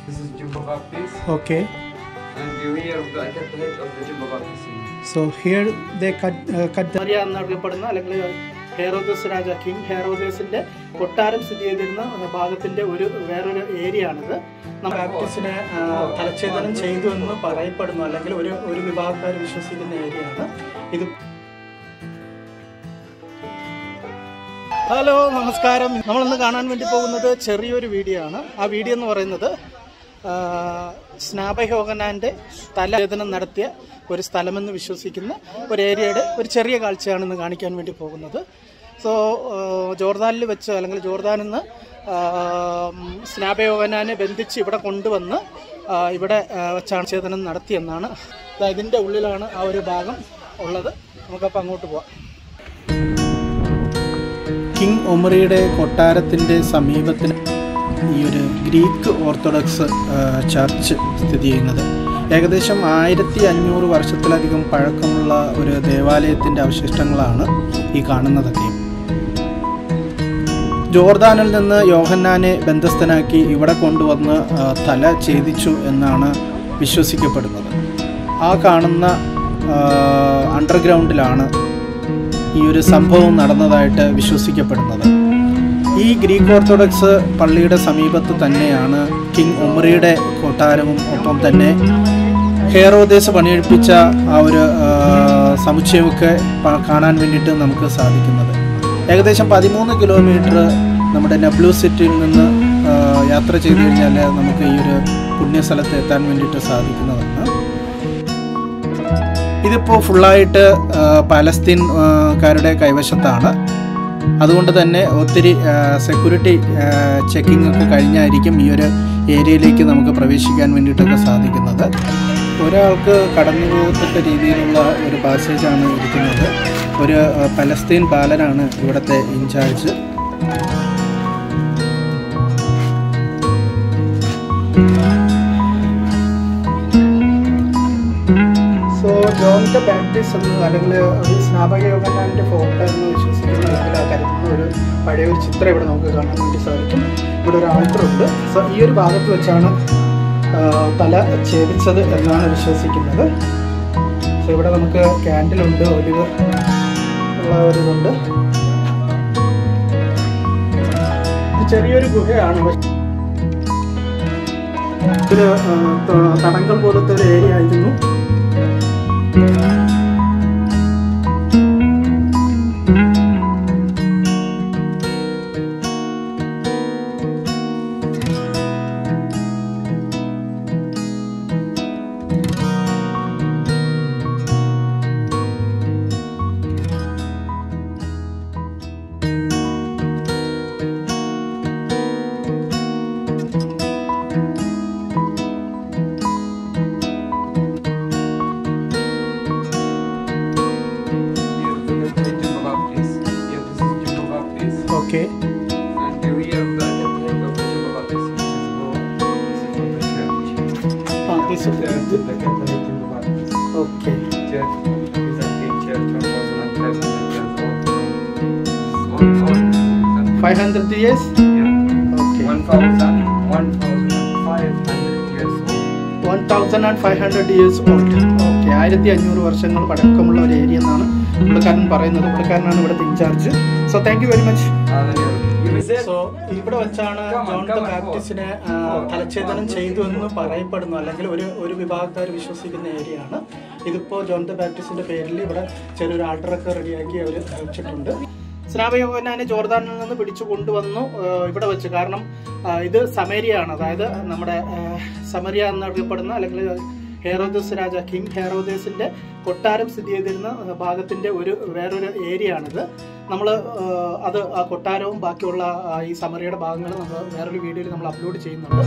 This is Jumbo Baptist, Okay. and you hear the at the head of the Jumbo Baptist. So here they cut uh, cut the Maria എന്നറിയപ്പെടുന്ന അല്ലെങ്കിൽ ഹെറോദസ് രാജ king ഹെറോദസിന്റെ കൊട്ടാരം സ്ഥിതി ചെയ്തിരുന്ന ഭാഗത്തിന്റെ ഒരു വേറൊരു area ആണിത് നമ്മൾ ബാപ്റ്റിസ്റ്റിനെ ആ, തലച്ഛേദനം ചെയ്തു എന്ന് പറയപ്പെടുന്നു അല്ലെങ്കിൽ ഒരു ഒരു വിഭാഗക്കാർ വിശ്വസിക്കുന്ന ഏരിയയാണ് ഇത് ഹലോ നമസ്കാരം നമ്മളിന്ന് കാണാൻ വേണ്ടി പോകുന്നത് ചെറിയൊരു വീഡിയോ ആണ് ആ വീഡിയോ എന്ന് പറയുന്നത് ആ, സ്നാപയോഹനാന്റെ തലവേദനം നടത്തിയ ഒരു സ്ഥലമെന്ന് വിശ്വസിക്കുന്ന ഒരു ഏരിയയുടെ ഒരു ചെറിയ കാഴ്ചയാണ് ഇന്ന് കാണിക്കാൻ വേണ്ടി പോകുന്നത് സോ ജോർദാനിൽ വെച്ച് അല്ലെങ്കിൽ ജോർദാനിൽ നിന്ന് സ്നാപയോഹനാനെ ബന്ധിച്ച് ഇവിടെ കൊണ്ടുവന്ന് ആ, ഇവിടെ ആ, വെച്ചാണ് ഛേദനം നടത്തിയെന്നാണ് ദാ ഇതിൻ്റെ ഉള്ളിലാണ് ആ ഒരു ഭാഗം ഉള്ളത് നമുക്കപ്പോൾ അങ്ങോട്ട് പോവാം കിങ് ഒമറിയുടെ കൊട്ടാരത്തിൻ്റെ സമീപത്തിന് ഈ ഒരു ഗ്രീക്ക് ഓർത്തഡോക്സ് ആ, ചർച്ച് സ്ഥിതി ചെയ്യുന്നത് ഏകദേശം ആയിരത്തി അഞ്ഞൂറ് വർഷത്തിലധികം പഴക്കമുള്ള ഒരു ദേവാലയത്തിൻ്റെ അവശിഷ്ടങ്ങളാണ് ഈ കാണുന്നതൊക്കെ ജോർദാനിൽ നിന്ന് യോഹന്നാനെ ബന്ധസ്ഥനാക്കി ഇവിടെ കൊണ്ടുവന്ന് ആ, തല ഛേദിച്ചു എന്നാണ് വിശ്വസിക്കപ്പെടുന്നത് ആ കാണുന്ന അണ്ടർഗ്രൗണ്ടിലാണ് ഈ ഒരു സംഭവം നടന്നതായിട്ട് വിശ്വസിക്കപ്പെടുന്നത് ഈ ഗ്രീക്ക് ഓർത്തഡോക്സ് പള്ളിയുടെ സമീപത്ത് തന്നെയാണ് കിങ് ഉമറിയുടെ കൊട്ടാരവും ഒപ്പം തന്നെ ഹെയറോദേശ് പണിയെടുപ്പിച്ച ആ ഒരു ആ, സമുച്ചയമൊക്കെ പ- കാണാൻ വേണ്ടിയിട്ട് നമുക്ക് സാധിക്കുന്നത് ഏകദേശം പതിമൂന്ന് കിലോമീറ്റർ നമ്മുടെ നബ്ലു സിറ്റിയിൽ നിന്ന് ആ, യാത്ര ചെയ്തു കഴിഞ്ഞാൽ നമുക്ക് ഈ ഒരു പുണ്യസ്ഥലത്ത് എത്താൻ വേണ്ടിയിട്ട് സാധിക്കുന്നതാണ് ഇതിപ്പോൾ ഫുള്ളായിട്ട് ആ, പാലസ്തീൻകാരുടെ കൈവശത്താണ് അതുകൊണ്ട് തന്നെ ഒത്തിരി സെക്യൂരിറ്റി ചെക്കിംഗ് ഒക്കെ കഴിഞ്ഞായിരിക്കും ഈ ഒരു ഏരിയയിലേക്ക് നമുക്ക് പ്രവേശിക്കാൻ വേണ്ടിയിട്ടൊക്കെ സാധിക്കുന്നത് ഒരാൾക്ക് കടന്നു പോകത്തക്ക രീതിയിലുള്ള ഒരു പാസേജാണ് ഇരിക്കുന്നത് ഒരു ആ, പലസ്തീൻ ബാലനാണ് ഇവിടുത്തെ incharge so John the Baptist എന്ന് അല്ലെങ്കിൽ ഒരു സ്നാപക യോഗനാന്റെ ഫോട്ടോ എന്ന് വിശ്വസിക്കുന്ന അല്ലെങ്കിൽ ആ കരുതുന്ന ഒരു പഴയ ഒരു ചിത്രം ഇവിടെ നമുക്ക് കാണാൻ വേണ്ടി സാധിക്കും ഇവിടെ ഒരു ആൾട്ടർ ഉണ്ട് സോ ഈ ഒരു ഭാഗത്ത് വെച്ചാണ് ആ, തല ഛേദിച്ചത് എന്നാണ് വിശ്വസിക്കുന്നത് സോ ഇവിടെ നമുക്ക് ക്യാൻഡിലുണ്ട് ഒലിവ് ഉള്ള ഒരു ഇതുണ്ട് ഇത് ചെറിയൊരു ഗുഹയാണ് പക്ഷേ ഒരു ആ, ത- തടങ്കൽ പോലത്തെ ഒരു ഏരിയ ആയിരുന്നു Here, look at the Jumbo Baptist. Here, this is Jumbo Baptist, okay and you hear the at the head of the Jumbo Baptist. This is for, this is for the church. ആ this Church, the Catholic Jumbo Baptist okay Church is a big church, 1,500 years old. This is 1,000. Five hundred years Yeah. Okay 1,000, 1,500 years old. One thousand and five hundred years old okay ആയിരത്തി അഞ്ഞൂറ് വർഷങ്ങൾ പഴക്കമുള്ള ഒരു area എന്നാണ് പുള്ളിക്കാരൻ പറയുന്നത് പുള്ളിക്കാരനാണ് ഇവിടുത്തെ incharge so thank you very much Hallelujah. You will say, so ഇവിടെ വെച്ചാണ് Come on, John the come on, ബാപ്റ്റിസ്റ്റിനെ go. ആ, Go. തലച്ഛേദനം Go. ചെയ്തു എന്ന് പറയപ്പെടുന്നു അല്ലെങ്കിൽ ഒരു ഒരു വിഭാഗക്കാർ വിശ്വസിക്കുന്ന ഏരിയ ആണ് ഇതിപ്പോൾ ജോൺ ദ ബാപ്റ്റിസ്റ്റിന്റെ പേരിൽ ഇവിടെ ചെറിയൊരു ആർഡറൊക്കെ റെഡിയാക്കി അവർ വെച്ചിട്ടുണ്ട് സ്നാപയോഹനാനെ ജോർദാനിൽ നിന്ന് പിടിച്ചു കൊണ്ടുവന്നു ആ, ഇവിടെ വെച്ച് കാരണം ആ, ഇത് സമേരിയാണ് അതായത് നമ്മുടെ ആ, സമരിയ എന്നറിയപ്പെടുന്ന അല്ലെങ്കിൽ ഹെറോദസ് രാജ കിങ് ഹെറോദസിന്റെ കൊട്ടാരം സ്ഥിതി ചെയ്തിരുന്ന ആ, ഭാഗത്തിന്റെ ഒരു വേറൊരു ഏരിയ ആണിത് നമ്മൾ അത് ആ കൊട്ടാരവും ബാക്കിയുള്ള ആ, ഈ സമറിയുടെ ഭാഗങ്ങൾ നമ്മൾ വേറൊരു വീഡിയോയിൽ നമ്മൾ അപ്ലോഡ് ചെയ്യുന്നുണ്ട്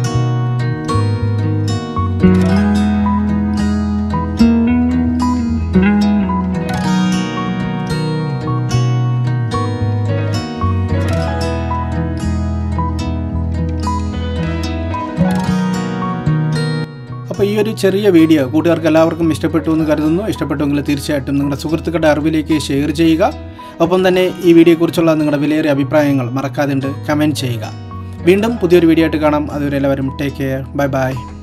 അപ്പോൾ ഈ ഒരു ചെറിയ വീഡിയോ കൂട്ടുകാർക്ക് എല്ലാവർക്കും ഇഷ്ടപ്പെട്ടു എന്ന് കരുതുന്നു ഇഷ്ടപ്പെട്ടുവെങ്കിൽ തീർച്ചയായിട്ടും നിങ്ങളുടെ സുഹൃത്തുക്കളുടെ അറിവിലേക്ക് ഷെയർ ചെയ്യുക ഒപ്പം തന്നെ ഈ വീഡിയോയെക്കുറിച്ചുള്ള നിങ്ങളുടെ വിലയേറിയ അഭിപ്രായങ്ങൾ മറക്കാതെ കമൻറ്റ് ചെയ്യുക വീണ്ടും പുതിയൊരു വീഡിയോ ആയിട്ട് കാണാം അതുവരെ എല്ലാവരും ടേക്ക് കെയർ ബൈ ബൈ